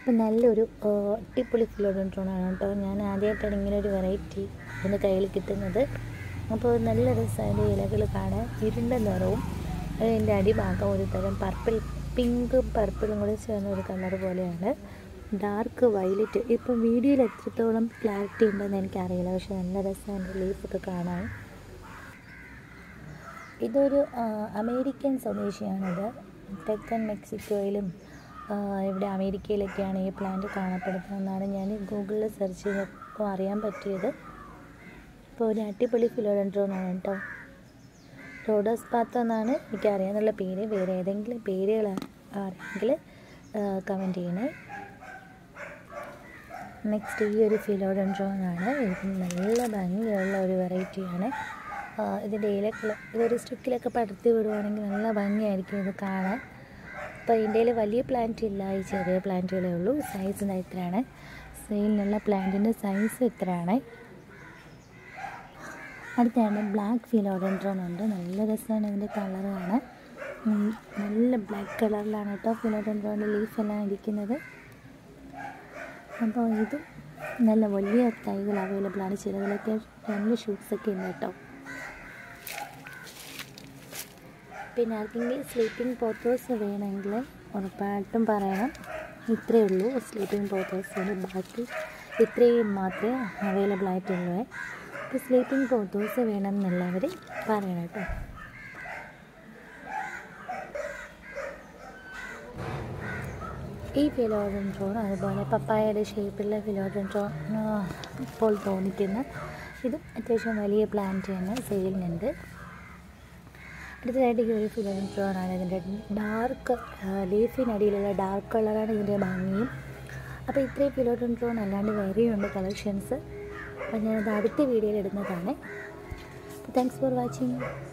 അപ്പം നല്ലൊരു ആ, അടിപൊളി ഫിലോഡൻട്രോണാണ് കേട്ടോ ഞാൻ ആദ്യമായിട്ടാണ് ഇങ്ങനെ ഒരു വെറൈറ്റി എൻ്റെ കയ്യിൽ കിട്ടുന്നത് അപ്പോൾ നല്ല രസമാണ് ഇലകൾ കാണാൻ ഇരുണ്ട നിറവും അതിൻ്റെ അടിഭാഗം ഒരു തരം പർപ്പിൾ പിങ്കും പർപ്പിളും കൂടി ചേർന്ന ഒരു കളർ പോലെയാണ് ഡാർക്ക് വയലറ്റ് ഇപ്പം വീഡിയോയിൽ എത്രത്തോളം ക്ലാരിറ്റി ഉണ്ടെന്ന് എനിക്കറിയില്ല പക്ഷെ നല്ല രസമാണ് ലീഫൊക്കെ കാണാൻ ഇതൊരു ആ, അമേരിക്കൻ സ്വദേശിയാണിത് തെക്കൻ മെക്സിക്കോയിലും ആ, ഇവിടെ അമേരിക്കയിലൊക്കെയാണ് ഈ പ്ലാന്റ് കാണപ്പെടുന്നതെന്നാണ് ഞാൻ ഗൂഗിളിൽ സെർച്ച് ചെയ്തപ്പോൾ അറിയാൻ പറ്റിയത് ഇപ്പോൾ ഒരു അടിപൊളി ഫിലോഡൻഡ്രോണാണ് കേട്ടോ റോഡോസ് പാത്ത എന്നാണ് എനിക്കറിയാന്നുള്ള പേര് വേറെ ഏതെങ്കിലും പേരുകൾ അറിയെങ്കിൽ കമൻറ്റ് ചെയ്യണേ നെക്സ്റ്റ് ഈ ഒരു ഫിലോഡൻഡ്രോണാണ് ഇത് നല്ല ഭംഗിയുള്ള ഒരു വെറൈറ്റിയാണ് ഇതിൻ്റെ ഇലകൾ ഇതൊരു സ്റ്റിക്കിലൊക്കെ പടർത്തി വിടുവാണെങ്കിൽ നല്ല ഭംഗിയായിരിക്കും ഇത് കാണാൻ അപ്പോൾ ഇതിൻ്റെ വലിയ പ്ലാന്റ് ഇല്ല ഈ ചെറിയ പ്ലാന്റുകളേ ഉള്ളൂ സൈസ് ഇത്രയാണ് സെയിലിനുള്ള പ്ലാന്റിൻ്റെ സൈസ് ഇത്രയാണ് അടുത്താണ് ബ്ലാക്ക് ഫിലോഡൻഡ്രോൺ ഉണ്ട് നല്ല രസമാണ് ഇതിൻ്റെ കളർ കാണാൻ ഉം, നല്ല ബ്ലാക്ക് കളറിലാണ് കേട്ടോ ഫിലോഡൻഡ്രോണിൻ്റെ ലീഫ് എല്ലാം ഇരിക്കുന്നത് അപ്പോൾ ഇതും നല്ല വലിയ തൈകൾ അവൈലബിൾ ആണ് ചിലതിലൊക്കെ രണ്ട് ഷൂട്ട്സൊക്കെ ഉണ്ട് കേട്ടോ പിന്നെ ആർക്കെങ്കിലും സ്ലീപ്പിംഗ് പോത്തോസ് വേണമെങ്കിൽ ഉറപ്പായിട്ടും പറയണം ഇത്രയേ ഉള്ളൂ സ്ലീപ്പിംഗ് പോത്തോസിന് ബാക്കി ഇത്രയും മാത്രമേ അവൈലബിൾ ആയിട്ടുള്ളൂ ഇപ്പോൾ സ്ലീപ്പിംഗ് പോത്തോസ് വേണം എന്നുള്ളവർ പറയണം കേട്ടോ ഈ ഫിലോഡൻട്രോൺ അതുപോലെ പപ്പായയുടെ ഷേപ്പിലുള്ള ഫിലോഡൻട്രോൺ ഇപ്പോൾ തോന്നിക്കുന്ന ഇതും അത്യാവശ്യം വലിയ പ്ലാന്റ് തന്നെ സെയിലിനുണ്ട് അടുത്തതായിട്ട് ഈ ഒരു ഫിലോഡൻട്രോൺ ആണ് ഇതിൻ്റെ ഡാർക്ക് ലീഫിനടിയിലുള്ള ഡാർക്ക് കളറാണ് ഇതിൻ്റെ ഭംഗിയും അപ്പോൾ ഇത്രയും ഫിലോഡൻട്രോൺ അല്ലാണ്ട് വേറെയും ഉണ്ട് കളക്ഷൻസ് അപ്പോൾ ഞാനത് അടുത്ത വീഡിയോയിൽ ഇടുന്നതാണ് താങ്ക്സ് ഫോർ വാച്ചിങ്